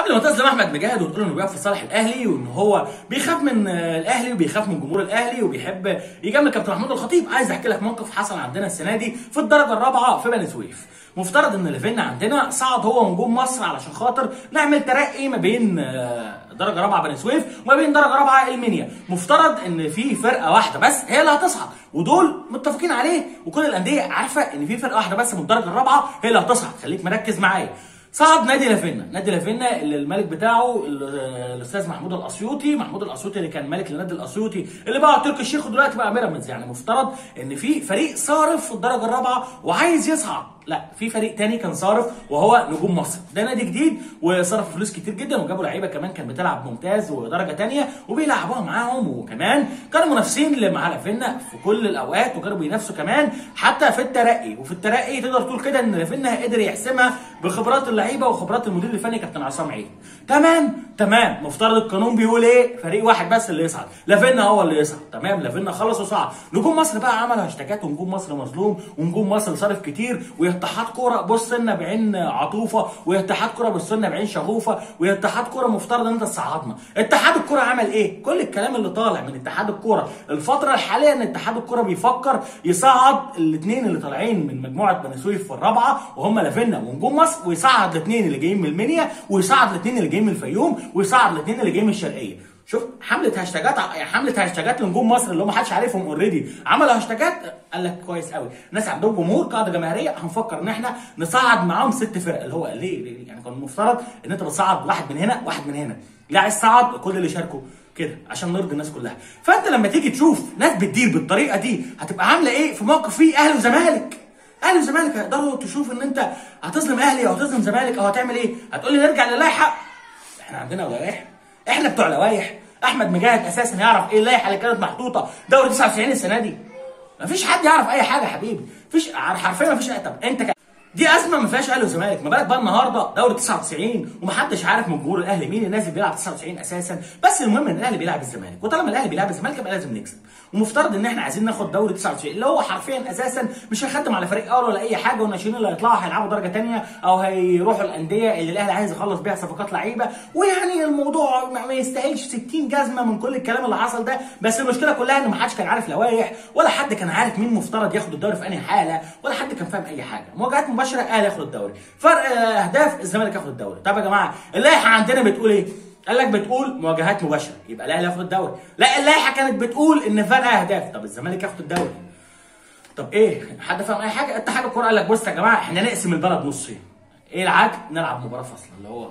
قبل ما تظلم احمد مجاهد وتقول انه بيقف في صالح الاهلي وان هو بيخاف من آه، الاهلي وبيخاف من جمهور الاهلي وبيحب يجامل كابتن محمود الخطيب عايز احكي لك موقف حصل عندنا السنه دي في الدرجه الرابعه في بني سويف مفترض ان ليفينا عندنا صعد هو ونجوم مصر علشان خاطر نعمل ترقي ما بين آه، درجه رابعه بني سويف وما بين درجه رابعه المنيا مفترض ان في فرقه واحده بس هي اللي هتصعد ودول متفقين عليه وكل الانديه عارفه ان في فرقه واحده بس من الدرجه الرابعه هي اللي هتصعد خليك مركز معايا صعد نادي لافينا نادي لافينا اللي الملك بتاعه ال- الاستاذ محمود الاسيوطي محمود الاسيوطي اللي كان ملك لنادي الاسيوطي اللي بقى تركي الشيخ ودلوقتي بقى بيراميدز يعني مفترض ان في فريق صارف في الدرجه الرابعه وعايز يصعد لا في فريق تاني كان صارف وهو نجوم مصر ده نادي جديد وصرف فلوس كتير جدا وجابوا لعيبه كمان كانت بتلعب ممتاز ودرجه تانية وبيلعبوها معاهم وكمان كانوا منافسين اللي مع لافينا في كل الاوقات وكانوا بينافسوا كمان حتى في الترقي وفي الترقي تقدر تقول كده ان لافينا قدر يحسمها بخبرات اللعيبه وخبرات المدير الفني كابتن عصام عيد تمام تمام مفترض القانون بيقول ايه فريق واحد بس اللي يصعد لافينا هو اللي يصعد تمام لافينا خلص وصعد نجوم مصر بقى عمل هاشتاجات ونجوم مصر مظلوم ونجوم مصر صارف كتير واتحاد كوره بص لنا بعين عطوفه واتحاد كوره بص لنا بعين شغوفه واتحاد كوره مفترض ان انت تصعدنا اتحاد الكوره عمل ايه كل الكلام اللي طالع من اتحاد الكوره الفتره الحاليه ان اتحاد الكوره بيفكر يصعد الاثنين اللي طالعين من مجموعه بني سويف في الرابعه وهم لافينا ونجوم مصر ويصعد الاثنين اللي جايين من المنيا ويصعد الاثنين اللي جايين من الفيوم ويصعد الاثنين اللي جايين من الشرقيه شوف حمله هاشتاجات حمله هاشتاجات لنجوم مصر اللي هم محدش عارفهم اوريدي عملوا هاشتاجات قال لك كويس قوي ناس عندهم جمهور قاعده جماهيريه هنفكر ان احنا نصعد معاهم ست فرق اللي هو ليه, ليه يعني كان المفترض ان انت بتصعد واحد من هنا واحد من هنا لا عايز تصعد كل اللي شاركوا كده عشان نرضي الناس كلها فانت لما تيجي تشوف ناس بتدير بالطريقه دي هتبقى عامله ايه في موقف فيه اهلي وزمالك اهلي وزمالك هيقدروا تشوف ان انت هتظلم اهلي او هتظلم زمالك او هتعمل ايه هتقول لي نرجع للائحه احنا عندنا لوائح احنا بتوع لوائح احمد مجاهد اساسا يعرف ايه اللائحه اللي كانت محطوطه دوري 99 السنه دي مفيش حد يعرف اي حاجه يا حبيبي مفيش حرفيا مفيش طب انت ك... دي ازمه ما فيهاش اهلي وزمالك ما بالك بقى النهارده دوري 99 ومحدش عارف من جمهور الاهلي مين الناس اللي بيلعب 99 اساسا بس المهم ان الاهلي بيلعب الزمالك وطالما الاهلي بيلعب الزمالك يبقى لازم نكسب ومفترض ان احنا عايزين ناخد دوري 99 اللي هو حرفيا اساسا مش هيخدم على فريق اول ولا اي حاجه والناشئين اللي هيطلعوا هيلعبوا درجه ثانيه او هيروحوا الانديه اللي الاهلي عايز يخلص بيها صفقات لعيبه ويعني الموضوع ما ما يستاهلش 60 جزمه من كل الكلام اللي حصل ده بس المشكله كلها ان ما حدش كان عارف لوائح ولا حد كان عارف مين مفترض ياخد الدوري في انهي حاله ولا حد كان فاهم اي حاجه مواجهات مباشره الاهلي ياخد الدوري فرق آه، اهداف الزمالك ياخد الدوري طب يا جماعه اللائحه عندنا بتقول ايه قال لك بتقول مواجهات مباشره يبقى الاهلي ياخد الدوري لا اللائحه كانت بتقول ان فرق اهداف طب الزمالك ياخد الدوري طب ايه حد فاهم اي حاجه اتحاد الكوره قال لك بص يا جماعه احنا نقسم البلد نصين ايه العجل نلعب مباراه فاصله اللي هو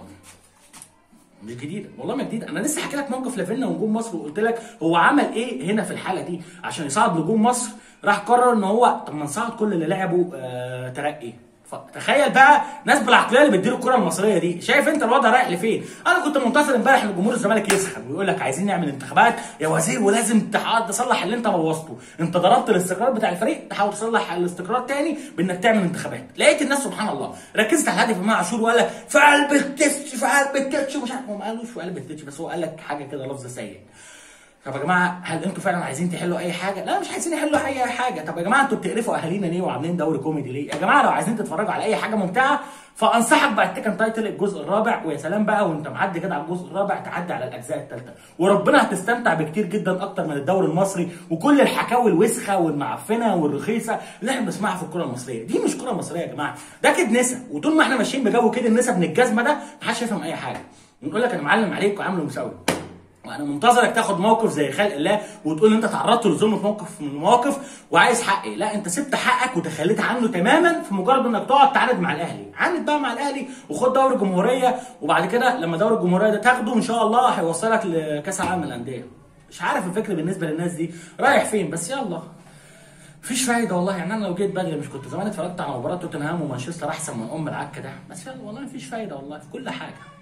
مش جديده والله ما جديده انا لسه حكي لك موقف لافينا ونجوم مصر وقلت لك هو عمل ايه هنا في الحاله دي عشان يصعد نجوم مصر راح قرر ان هو طب ما نصعد كل اللي لعبوا آه ترقي فتخيل بقى ناس بالعقليه اللي بتدير الكره المصريه دي شايف انت الوضع رايح لفين انا كنت منتظر امبارح ان جمهور الزمالك يسخن ويقول لك عايزين نعمل انتخابات يا وزير ولازم تحاول تصلح اللي انت بوظته انت ضربت الاستقرار بتاع الفريق تحاول تصلح الاستقرار تاني بانك تعمل انتخابات لقيت الناس سبحان الله ركزت على الهدف امام عاشور وقال لك في قلب التتش في قلب التتش ومش عارف هو ما قالوش في قلب التتش بس هو قال لك حاجه كده لفظ سيء طب يا جماعه هل انتوا فعلا عايزين تحلوا اي حاجه؟ لا مش عايزين يحلوا اي حاجه، طب يا جماعه انتوا بتقرفوا اهالينا ليه وعاملين دوري كوميدي ليه؟ يا جماعه لو عايزين تتفرجوا على اي حاجه ممتعه فانصحك بقى تكن تايتل الجزء الرابع ويا سلام بقى وانت معدي كده على الجزء الرابع تعدي على الاجزاء الثالثه وربنا هتستمتع بكتير جدا اكتر من الدوري المصري وكل الحكاوي الوسخه والمعفنه والرخيصه اللي احنا بنسمعها في الكره المصريه، دي مش كره مصريه يا جماعه، ده كده نسا وطول ما احنا ماشيين بجو كده النسا من الجزمه ده محدش يفهم اي حاجه. نقول لك انا معلم عليك وعامل ومسوي. وانا منتظرك تاخد موقف زي خلق الله وتقول ان انت تعرضت للظلم في موقف من المواقف وعايز حقي لا انت سبت حقك وتخليت عنه تماما في مجرد انك تقعد تعاند مع الاهلي عاند بقى مع الاهلي وخد دوري الجمهوريه وبعد كده لما دوري الجمهوريه ده تاخده ان شاء الله هيوصلك لكاس العالم للانديه مش عارف الفكر بالنسبه للناس دي رايح فين بس يلا مفيش فايده والله يعني انا لو جيت بدري مش كنت زمان اتفرجت على مباراه توتنهام ومانشستر احسن من ام العك ده بس يلا والله مفيش فايده والله في كل حاجه